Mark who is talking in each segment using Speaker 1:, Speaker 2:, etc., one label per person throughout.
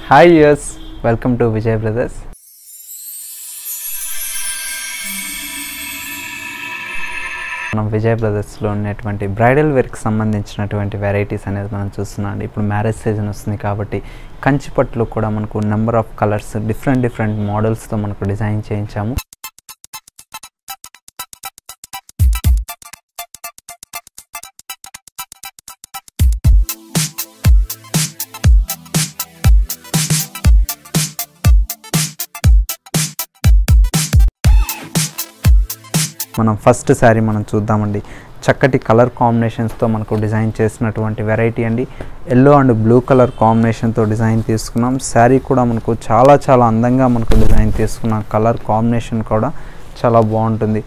Speaker 1: hi yes welcome to Vijay brothers మనం విజయ్ బ్రదర్స్లో ఉన్నటువంటి bridal వేర్కి సంబంధించినటువంటి వెరైటీస్ అనేది మనం చూస్తున్నాం అండి ఇప్పుడు మ్యారేజ్ సీజన్ వస్తుంది కాబట్టి కంచిపట్టులో కూడా మనకు number of colours different different మోడల్స్తో మనకు డిజైన్ చేయించాము మనం ఫస్ట్ శారీ మనం చూద్దామండి చక్కటి కలర్ కాంబినేషన్స్తో మనకు డిజైన్ చేసినటువంటి వెరైటీ అండి ఎల్లో అండ్ బ్లూ కలర్ కాంబినేషన్తో డిజైన్ తీసుకున్నాం శారీ కూడా మనకు చాలా చాలా అందంగా మనకు డిజైన్ తీసుకున్నాం కలర్ కాంబినేషన్ కూడా చాలా బాగుంటుంది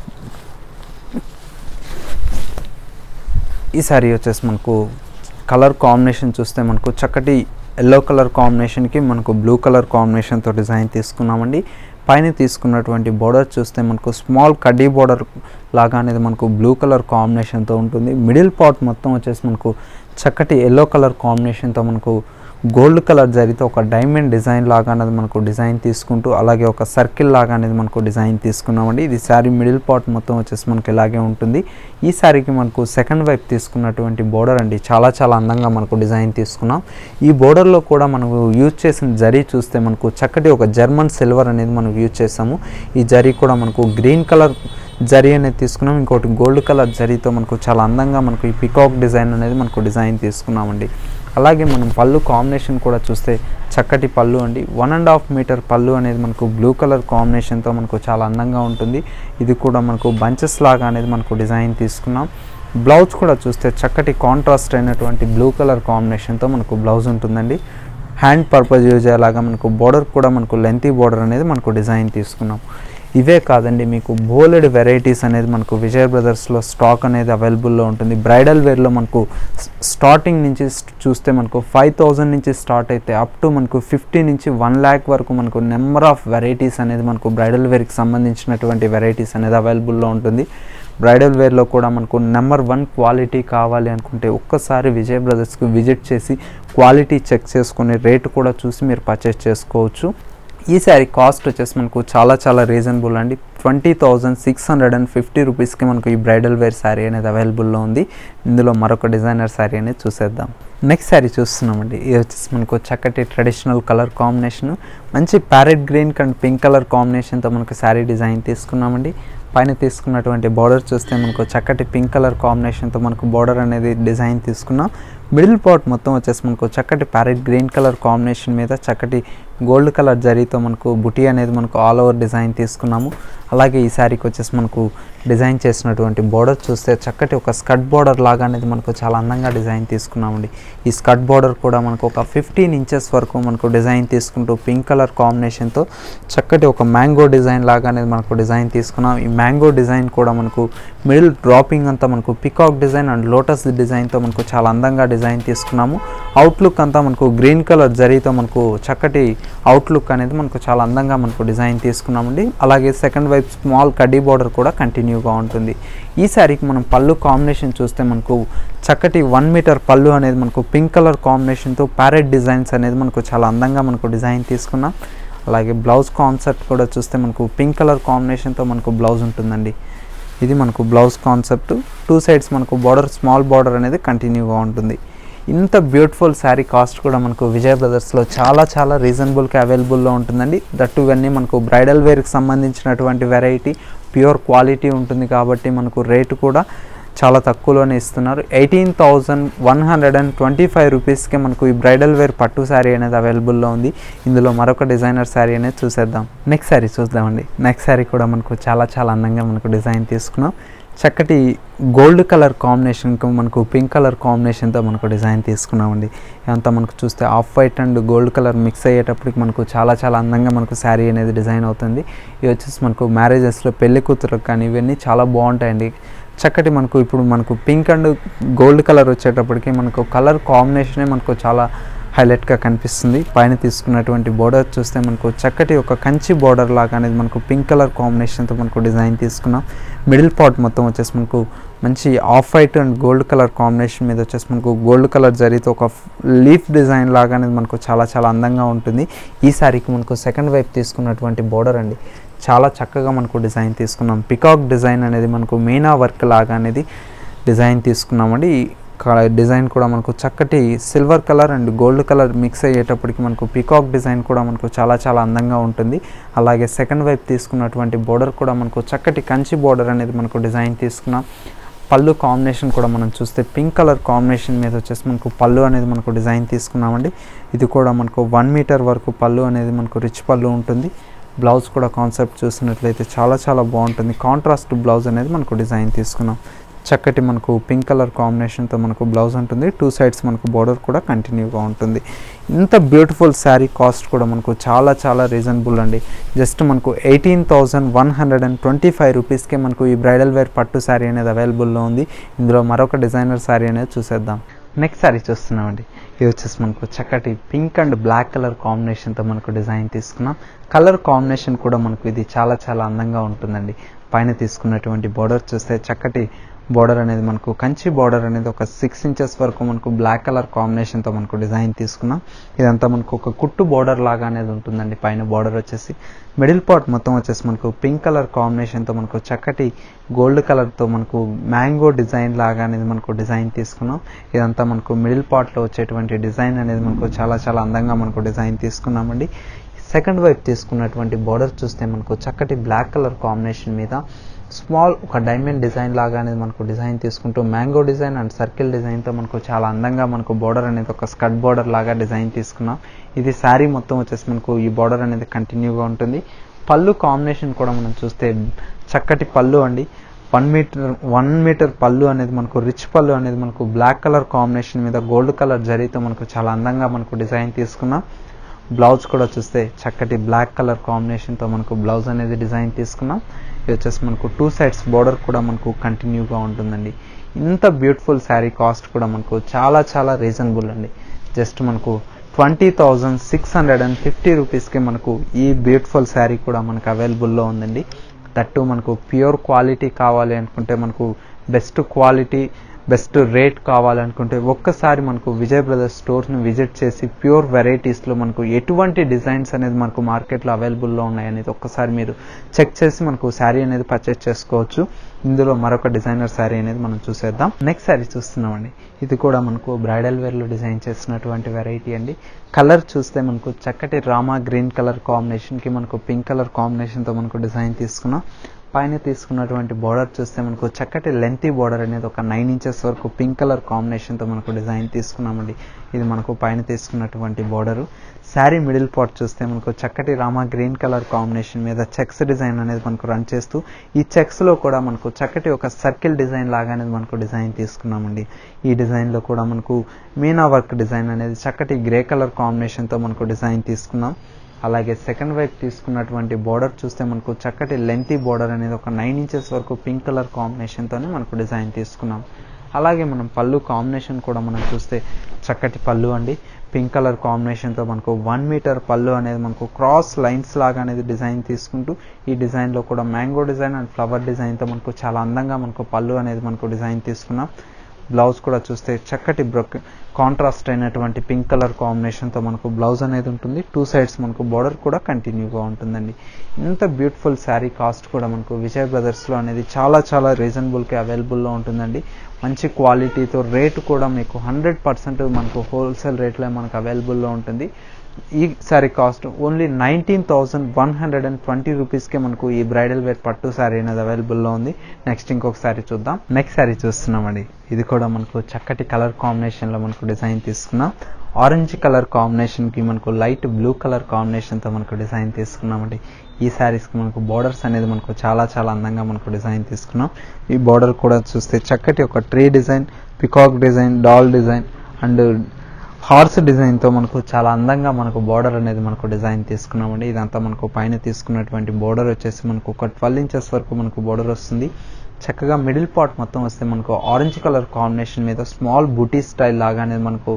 Speaker 1: ఈ శారీ వచ్చేసి మనకు కలర్ కాంబినేషన్ చూస్తే మనకు చక్కటి ఎల్లో కలర్ కాంబినేషన్కి మనకు బ్లూ కలర్ కాంబినేషన్తో డిజైన్ తీసుకున్నామండి పైన తీసుకున్నటువంటి బోర్డర్ చూస్తే మనకు స్మాల్ కడ్డీ బోర్డర్ లాగా అనేది మనకు బ్లూ కలర్ కాంబినేషన్తో ఉంటుంది మిడిల్ పార్ట్ మొత్తం వచ్చేసి మనకు చక్కటి ఎల్లో కలర్ కాంబినేషన్తో మనకు గోల్డ్ కలర్ జరిగితే ఒక డైమండ్ డిజైన్ లాగా అనేది మనకు డిజైన్ తీసుకుంటూ అలాగే ఒక సర్కిల్ లాగా అనేది మనకు డిజైన్ తీసుకున్నామండి ఇది శారీ మిడిల్ పార్ట్ మొత్తం వచ్చేసి మనకి ఇలాగే ఉంటుంది ఈ శారీకి మనకు సెకండ్ వైపు తీసుకున్నటువంటి బోర్డర్ అండి చాలా చాలా అందంగా మనకు డిజైన్ తీసుకున్నాం ఈ బోర్డర్లో కూడా మనకు యూజ్ చేసిన జరీ చూస్తే మనకు చక్కటి ఒక జర్మన్ సిల్వర్ అనేది మనం యూజ్ చేసాము ఈ జరీ కూడా మనకు గ్రీన్ కలర్ జరీ అనేది తీసుకున్నాం ఇంకోటి గోల్డ్ కలర్ జరీతో మనకు చాలా అందంగా మనకు ఈ పికాక్ డిజైన్ అనేది మనకు డిజైన్ తీసుకున్నామండి అలాగే మనం పళ్ళు కాంబినేషన్ కూడా చూస్తే చక్కటి పళ్ళు అండి వన్ అండ్ హాఫ్ మీటర్ పళ్ళు అనేది మనకు బ్లూ కలర్ కాంబినేషన్తో మనకు చాలా అందంగా ఉంటుంది ఇది కూడా మనకు బంచెస్ లాగా అనేది మనకు డిజైన్ తీసుకున్నాం బ్లౌజ్ కూడా చూస్తే చక్కటి కాంట్రాస్ట్ అయినటువంటి బ్లూ కలర్ కాంబినేషన్తో మనకు బ్లౌజ్ ఉంటుందండి హ్యాండ్ పర్పస్ యూజ్ అయ్యేలాగా మనకు బోర్డర్ కూడా మనకు లెంతీ బోర్డర్ అనేది మనకు డిజైన్ తీసుకున్నాం ఇవే కాదండి మీకు బోలెడ్ వెరైటీస్ అనేది మనకు విజయ్ బ్రదర్స్లో స్టాక్ అనేది అవైలబుల్లో ఉంటుంది బ్రైడల్ వేర్లో మనకు స్టార్టింగ్ నుంచి చూస్తే మనకు ఫైవ్ థౌజండ్ నుంచి స్టార్ట్ అయితే అప్ టు మనకు ఫిఫ్టీ నుంచి వన్ ల్యాక్ వరకు మనకు నెంబర్ ఆఫ్ వెరైటీస్ అనేది మనకు బ్రైడల్ వేర్కి సంబంధించినటువంటి వెరైటీస్ అనేది అవైలబుల్లో ఉంటుంది బ్రైడల్ వేర్లో కూడా మనకు నెంబర్ వన్ క్వాలిటీ కావాలి అనుకుంటే ఒక్కసారి విజయ్ బ్రదర్స్కి విజిట్ చేసి క్వాలిటీ చెక్ చేసుకుని రేటు కూడా చూసి మీరు పర్చేస్ చేసుకోవచ్చు ఈ శారీ కాస్ట్ వచ్చేసి మనకు చాలా చాలా రీజనబుల్ అండి twenty thousand six hundred and fifty రూపీస్కి మనకు ఈ బ్రైడల్ వేర్ శారీ అనేది అవైలబుల్లో ఉంది ఇందులో మరొక డిజైనర్ శారీ అనేది చూసేద్దాం నెక్స్ట్ శారీ చూస్తున్నామండి ఇది వచ్చేసి మనకు చక్కటి ట్రెడిషనల్ కలర్ కాంబినేషన్ మంచి parrot green and pink colour కాంబినేషన్తో మనకు శారీ డిజైన్ తీసుకున్నామండి పైన తీసుకున్నటువంటి బార్డర్ చూస్తే మనకు చక్కటి పింక్ కలర్ కాంబినేషన్తో మనకు బార్డర్ అనేది డిజైన్ తీసుకున్నాం మిడిల్ పార్ట్ మొత్తం వచ్చేసి మనకు చక్కటి ప్యారెట్ గ్రీన్ కలర్ కాంబినేషన్ మీద చక్కటి గోల్డ్ కలర్ జరీతో మనకు బుటీ అనేది మనకు ఆల్ ఓవర్ డిజైన్ తీసుకున్నాము అలాగే ఈ శారీకి వచ్చేసి మనకు డిజైన్ చేసినటువంటి బోర్డర్ చూస్తే చక్కటి ఒక స్కర్ట్ బోర్డర్ లాగా అనేది మనకు చాలా అందంగా డిజైన్ తీసుకున్నామండి ఈ స్కర్ట్ బోర్డర్ కూడా మనకు ఒక ఫిఫ్టీన్ ఇంచెస్ వరకు మనకు డిజైన్ తీసుకుంటూ పింక్ కలర్ కాంబినేషన్తో చక్కటి ఒక మ్యాంగో డిజైన్ లాగా అనేది మనకు డిజైన్ తీసుకున్నాం ఈ మ్యాంగో డిజైన్ కూడా మనకు మిడిల్ డ్రాపింగ్ అంతా మనకు పికాక్ డిజైన్ అండ్ లోటస్ డిజైన్తో మనకు చాలా అందంగా డిజైన్ తీసుకున్నాము అవుట్లుక్ అంతా మనకు గ్రీన్ కలర్ జరీతో మనకు చక్కటి అవుట్లుక్ అనేది మనకు చాలా అందంగా మనకు డిజైన్ తీసుకున్నామండి అలాగే సెకండ్ వైపు స్మాల్ కడ్డీ బార్డర్ కూడా కంటిన్యూగా ఉంటుంది ఈ శారీకి మనం పళ్ళు కాంబినేషన్ చూస్తే మనకు చక్కటి వన్ మీటర్ పళ్ళు అనేది మనకు పింక్ కలర్ కాంబినేషన్తో ప్యారెట్ డిజైన్స్ అనేది మనకు చాలా అందంగా మనకు డిజైన్ తీసుకున్నాం అలాగే బ్లౌజ్ కాన్సెప్ట్ కూడా చూస్తే మనకు పింక్ కలర్ కాంబినేషన్తో మనకు బ్లౌజ్ ఉంటుందండి ఇది మనకు బ్లౌజ్ కాన్సెప్ట్ టూ సైడ్స్ మనకు బార్డర్ స్మాల్ బార్డర్ అనేది కంటిన్యూగా ఉంటుంది ఇంత బ్యూటిఫుల్ శారీ కాస్ట్ కూడా మనకు విజయ్ బ్రదర్స్లో చాలా చాలా రీజనబుల్గా అవైలబుల్లో ఉంటుందండి దట్టు ఇవన్నీ మనకు బ్రైడల్ వేర్కి సంబంధించినటువంటి వెరైటీ ప్యూర్ క్వాలిటీ ఉంటుంది కాబట్టి మనకు రేటు కూడా చాలా తక్కువలోనే ఇస్తున్నారు eighteen thousand one hundred and twenty five రూపీస్కి మనకు ఈ బ్రైడల్ వేర్ పట్టు శారీ అనేది అవైలబుల్లో ఉంది ఇందులో మరొక డిజైనర్ శారీ అనేది చూసేద్దాం నెక్స్ట్ శారీ చూద్దామండి నెక్స్ట్ శారీ కూడా మనకు చాలా చాలా అందంగా మనకు డిజైన్ తీసుకున్నాం చక్కటి గోల్డ్ కలర్ కాంబినేషన్కి మనకు పింక్ కలర్ కాంబినేషన్తో మనకు డిజైన్ తీసుకున్నామండి ఇదంతా మనకు చూస్తే off white and gold colour mix అయ్యేటప్పటికి మనకు చాలా చాలా అందంగా మనకు శారీ అనేది డిజైన్ అవుతుంది ఇది వచ్చేసి మనకు మ్యారేజెస్లో పెళ్లి కూతురుకు కానీ ఇవన్నీ చాలా బాగుంటాయండి చక్కటి మనకు ఇప్పుడు మనకు పింక్ అండ్ గోల్డ్ కలర్ వచ్చేటప్పటికి మనకు కలర్ కాంబినేషనే మనకు చాలా హైలైట్గా కనిపిస్తుంది పైన తీసుకున్నటువంటి బోర్డర్ చూస్తే మనకు చక్కటి ఒక కంచి బోర్డర్ లాగా అనేది మనకు పింక్ కలర్ కాంబినేషన్తో మనకు డిజైన్ తీసుకున్నాం మిడిల్ పార్ట్ మొత్తం వచ్చేసి మనకు మంచి off white and gold colour combination మీద వచ్చేసి మనకు గోల్డ్ కలర్ జరిగితే ఒక లీఫ్ డిజైన్ లాగా అనేది మనకు చాలా చాలా అందంగా ఉంటుంది ఈ శారీకి మనకు సెకండ్ వైపు తీసుకున్నటువంటి బోర్డర్ అండి చాలా చక్కగా మనకు డిజైన్ తీసుకున్నాం పికాక్ డిజైన్ అనేది మనకు మీనా వర్క్ లాగా అనేది డిజైన్ తీసుకున్నామండి ఈ క- డిజైన్ కూడా మనకు చక్కటి silver colour and gold colour mix అయ్యేటప్పటికి మనకు పికాక్ డిజైన్ కూడా మనకు చాలా చాలా అందంగా ఉంటుంది అలాగే సెకండ్ వైపు తీసుకున్నటువంటి బోర్డర్ కూడా మనకు చక్కటి కంచి బోర్డర్ అనేది మనకు డిజైన్ తీసుకున్నాం పళ్ళు కాంబినేషన్ కూడా మనం చూస్తే పింక్ కలర్ కాంబినేషన్ మీద వచ్చేసి మనకు పళ్ళు అనేది మనకు డిజైన్ తీసుకున్నామండి ఇది కూడా మనకు వన్ మీటర్ వరకు పళ్ళు అనేది మనకు రిచ్ పళ్ళు ఉంటుంది బ్లౌజ్ కూడా కాన్సెప్ట్ చూసినట్లయితే చాలా చాలా బాగుంటుంది కాంట్రాస్ట్ బ్లౌజ్ అనేది మనకు డిజైన్ తీసుకున్నాం చక్కటి మనకు పింక్ కలర్ కాంబినేషన్తో మనకు బ్లౌజ్ ఉంటుంది టూ సైడ్స్ మనకు బార్డర్ కూడా కంటిన్యూగా ఉంటుంది ఇంత బ్యూటిఫుల్ శారీ కాస్ట్ కూడా మనకు చాలా చాలా రీజనబుల్ అండి జస్ట్ మనకు eighteen thousand one hundred and twenty five రూపీస్కే మనకు ఈ బ్రైడల్ వేర్ పట్టు శారీ అనేది అవైలబుల్లో ఉంది ఇందులో మరొక డిజైనర్ శారీ అనేది చూసేద్దాం నెక్స్ట్ శారీ చూస్తున్నామండి ఇది వచ్చేసి మనకు చక్కటి పింక్ అండ్ బ్లాక్ కలర్ కాంబినేషన్తో మనకు డిజైన్ తీసుకున్నాం కలర్ కాంబినేషన్ కూడా మనకు ఇది చాలా చాలా అందంగా ఉంటుందండి పైన తీసుకున్నటువంటి బార్డర్ చూస్తే చక్కటి బార్డర్ అనేది మనకు కంచి బార్డర్ అనేది ఒక సిక్స్ ఇంచెస్ వరకు మనకు బ్లాక్ కలర్ కాంబినేషన్తో మనకు డిజైన్ తీసుకున్నాం ఇదంతా మనకు ఒక కుట్టు బార్డర్ లాగా అనేది ఉంటుందండి పైన బార్డర్ వచ్చేసి మిడిల్ పార్ట్ మొత్తం వచ్చేసి మనకు పింక్ కలర్ కాంబినేషన్తో మనకు చక్కటి గోల్డ్ కలర్తో మనకు మ్యాంగో డిజైన్ లాగా అనేది మనకు డిజైన్ తీసుకున్నాం ఇదంతా మనకు మిడిల్ పార్ట్లో వచ్చేటువంటి డిజైన్ అనేది మనకు చాలా చాలా అందంగా మనకు డిజైన్ తీసుకున్నామండి సెకండ్ వైపు తీసుకున్నటువంటి బార్డర్ చూస్తే మనకు చక్కటి బ్లాక్ కలర్ కాంబినేషన్ మీద స్మాల్ ఒక డైమండ్ డిజైన్ లాగా అనేది మనకు డిజైన్ తీసుకుంటూ మ్యాంగో డిజైన్ అండ్ సర్కిల్ డిజైన్తో మనకు చాలా అందంగా మనకు బార్డర్ అనేది ఒక స్కర్ట్ బార్డర్ లాగా డిజైన్ తీసుకున్నాం ఇది శారీ మొత్తం వచ్చేసి మనకు ఈ బార్డర్ అనేది కంటిన్యూగా ఉంటుంది పళ్ళు కాంబినేషన్ కూడా మనం చూస్తే చక్కటి పళ్ళు అండి వన్ మీటర్ వన్ మీటర్ పళ్ళు అనేది మనకు రిచ్ పళ్ళు అనేది మనకు బ్లాక్ కలర్ కాంబినేషన్ మీద గోల్డ్ కలర్ జరీతో మనకు చాలా అందంగా మనకు డిజైన్ తీసుకున్నాం బ్లౌజ్ కూడా చూస్తే చక్కటి బ్లాక్ కలర్ కాంబినేషన్తో మనకు బ్లౌజ్ అనేది డిజైన్ తీసుకున్నాం ఇది వచ్చేసి మనకు టూ సైడ్స్ బార్డర్ కూడా మనకు కంటిన్యూగా ఉంటుందండి ఇంత బ్యూటిఫుల్ శారీ కాస్ట్ కూడా మనకు చాలా చాలా రీజనబుల్ అండి జస్ట్ మనకు twenty thousand six hundred and fifty రూపీస్కి మనకు ఈ బ్యూటిఫుల్ శారీ కూడా మనకు అవైలబుల్లో ఉందండి దట్టు మనకు ప్యూర్ క్వాలిటీ కావాలి అనుకుంటే మనకు బెస్ట్ క్వాలిటీ బెస్ట్ రేట్ కావాలనుకుంటే ఒక్కసారి మనకు విజయ్ బ్రదర్స్ స్టోర్స్ని విజిట్ చేసి ప్యూర్ వెరైటీస్లో మనకు ఎటువంటి డిజైన్స్ అనేది మనకు మార్కెట్లో అవైలబుల్లో ఉన్నాయనేది ఒక్కసారి మీరు చెక్ చేసి మనకు శారీ అనేది పర్చేస్ చేసుకోవచ్చు ఇందులో మరొక డిజైనర్ శారీ అనేది మనం చూసేద్దాం నెక్స్ట్ శారీ చూస్తున్నామండి ఇది కూడా మనకు బ్రైడల్ వేర్లో డిజైన్ చేసినటువంటి వెరైటీ అండి కలర్ చూస్తే మనకు చక్కటి రామా గ్రీన్ కలర్ కాంబినేషన్కి మనకు పింక్ కలర్ కాంబినేషన్తో మనకు డిజైన్ తీసుకున్నాం పైన తీసుకున్నటువంటి బార్డర్ చూస్తే మనకు చక్కటి లెంతీ బార్డర్ అనేది ఒక నైన్ ఇంచెస్ వరకు పింక్ కలర్ కాంబినేషన్తో మనకు డిజైన్ తీసుకున్నామండి ఇది మనకు పైన తీసుకున్నటువంటి బార్డరు శారీ మిడిల్ పార్ట్ చూస్తే మనకు చక్కటి రామా గ్రీన్ కలర్ కాంబినేషన్ మీద చెక్స్ డిజైన్ అనేది మనకు రన్ చేస్తూ ఈ చెక్స్లో కూడా మనకు చక్కటి ఒక సర్కిల్ డిజైన్ లాగా అనేది మనకు డిజైన్ తీసుకున్నామండి ఈ డిజైన్లో కూడా మనకు మీనా వర్క్ డిజైన్ అనేది చక్కటి గ్రే కలర్ కాంబినేషన్తో మనకు డిజైన్ తీసుకున్నాం అలాగే సెకండ్ వైపు తీసుకున్నటువంటి బార్డర్ చూస్తే మనకు చక్కటి లెంతీ బార్డర్ అనేది ఒక నైన్ ఇంచెస్ వరకు పింక్ కలర్ కాంబినేషన్తోనే మనకు డిజైన్ తీసుకున్నాం అలాగే మనం పళ్ళు కాంబినేషన్ కూడా మనం చూస్తే చక్కటి పళ్ళు అండి పింక్ కలర్ కాంబినేషన్తో మనకు వన్ మీటర్ పళ్ళు అనేది మనకు క్రాస్ లైన్స్ లాగా అనేది డిజైన్ తీసుకుంటూ ఈ డిజైన్లో కూడా మ్యాంగో డిజైన్ అండ్ ఫ్లవర్ డిజైన్తో మనకు చాలా అందంగా మనకు పళ్ళు అనేది మనకు డిజైన్ తీసుకున్నాం బ్లౌజ్ కూడా చూస్తే చక్కటి బ్రొక్ కాంట్రాస్ట్ అయినటువంటి పింక్ కలర్ కాంబినేషన్తో మనకు బ్లౌజ్ అనేది ఉంటుంది టూ సైడ్స్ మనకు బార్డర్ కూడా కంటిన్యూగా ఉంటుందండి ఇంత బ్యూటిఫుల్ శారీ కాస్ట్ కూడా మనకు విజయ్ బ్రదర్స్లో అనేది చాలా చాలా రీజనబుల్కి అవైలబుల్లో ఉంటుందండి మంచి క్వాలిటీతో రేటు కూడా మీకు హండ్రెడ్ పర్సెంట్ మనకు హోల్సేల్ రేట్లో మనకు అవైలబుల్లో ఉంటుంది ఈ saree cost only nineteen thousand one hundred and twenty రూపీస్కే మనకు ఈ బ్రైడల్ వేర్ పట్టు శారీ అనేది అవైలబుల్లో ఉంది నెక్స్ట్ ఇంకొక శారీ చూద్దాం నెక్స్ట్ శారీ చూస్తున్నామండి ఇది కూడా మనకు చక్కటి కలర్ కాంబినేషన్లో మనకు డిజైన్ తీసుకున్నాం ఆరెంజ్ కలర్ కాంబినేషన్కి మనకు లైట్ బ్లూ కలర్ కాంబినేషన్తో మనకు డిజైన్ తీసుకున్నామండి ఈ శారీస్కి మనకు బార్డర్స్ అనేది మనకు చాలా చాలా అందంగా మనకు డిజైన్ తీసుకున్నాం ఈ బార్డర్ కూడా చూస్తే చక్కటి ఒక tree design peacock design doll design and horse డిజైన్తో మనకు చాలా అందంగా మనకు బార్డర్ అనేది మనకు డిజైన్ తీసుకున్నామండి ఇదంతా మనకు పైన తీసుకున్నటువంటి బార్డర్ వచ్చేసి మనకు ఒక ట్వెల్వ్ ఇంచెస్ వరకు మనకు బార్డర్ వస్తుంది చక్కగా మిడిల్ పార్ట్ మొత్తం వస్తే మనకు ఆరెంజ్ కలర్ కాంబినేషన్ మీద స్మాల్ బూటీ స్టైల్ లాగా అనేది మనకు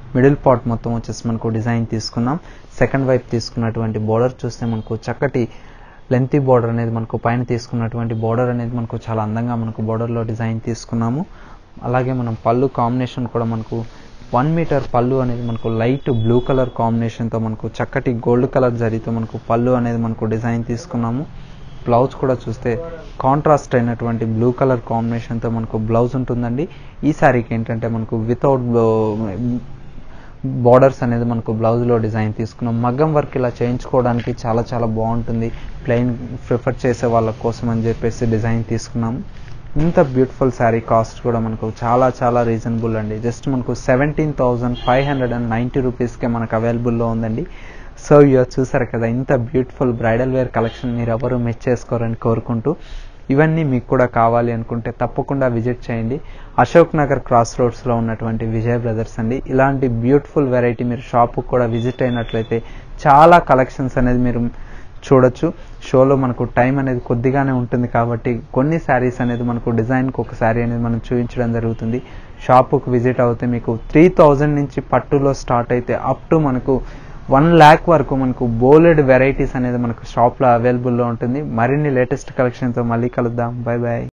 Speaker 1: మిడిల్ పార్ట్ మొత్తం వచ్చేసి మనకు డిజైన్ తీసుకున్నాం సెకండ్ వైపు తీసుకున్నటువంటి బోర్డర్ చూస్తే మనకు చక్కటి లెంతీ బోర్డర్ అనేది మనకు పైన తీసుకున్నటువంటి బోర్డర్ అనేది మనకు చాలా అందంగా మనకు బోర్డర్లో డిజైన్ తీసుకున్నాము అలాగే మనం పళ్ళు కాంబినేషన్ కూడా మనకు వన్ మీటర్ పళ్ళు అనేది మనకు లైట్ బ్లూ కలర్ కాంబినేషన్తో మనకు చక్కటి గోల్డ్ కలర్ జరీతో మనకు పళ్ళు అనేది మనకు డిజైన్ తీసుకున్నాము బ్లౌజ్ కూడా చూస్తే కాంట్రాస్ట్ అయినటువంటి బ్లూ కలర్ కాంబినేషన్తో మనకు బ్లౌజ్ ఉంటుందండి ఈ శారీకి ఏంటంటే మనకు వితౌట్ బార్డర్స్ అనేది మనకు బ్లౌజ్లో డిజైన్ తీసుకున్నాం మగ్గం వర్క్ ఇలా చేయించుకోవడానికి చాలా చాలా బాగుంటుంది ప్లెయిన్ ప్రిఫర్ చేసే వాళ్ళ కోసం అని చెప్పేసి డిజైన్ తీసుకున్నాము ఇంత బ్యూటిఫుల్ శారీ కాస్ట్ కూడా మనకు చాలా చాలా రీజనబుల్ అండి జస్ట్ మనకు seventeen thousand five hundred and ninety రూపీస్కే మనకు అవైలబుల్లో ఉందండి సో ఇయో చూసారు కదా ఇంత బ్యూటిఫుల్ బ్రైడల్ వేర్ కలెక్షన్ మీరు ఎవరు మిస్ చేసుకోరని కోరుకుంటూ ఇవన్నీ మీకు కూడా కావాలి అనుకుంటే తప్పకుండా విజిట్ చేయండి అశోక్ నగర్ క్రాస్ రోడ్స్లో ఉన్నటువంటి విజయ్ బ్రదర్స్ అండి ఇలాంటి బ్యూటిఫుల్ వెరైటీ మీరు షాప్కి కూడా విజిట్ అయినట్లయితే చాలా కలెక్షన్స్ అనేది మీరు చూడొచ్చు షోలో మనకు టైం అనేది కొద్దిగానే ఉంటుంది కాబట్టి కొన్ని శారీస్ అనేది మనకు డిజైన్కి ఒక శారీ అనేది మనం చూపించడం జరుగుతుంది షాపుకు విజిట్ అవుతే మీకు త్రీ థౌజండ్ నుంచి పట్టులో స్టార్ట్ అయితే అప్ టు మనకు వన్ ల్యాక్ వరకు మనకు బోలెడ్ వెరైటీస్ అనేది మనకు షాప్లో అవైలబుల్లో ఉంటుంది మరిన్ని లేటెస్ట్ కలెక్షన్తో మళ్ళీ కలుద్దాం బై బాయ్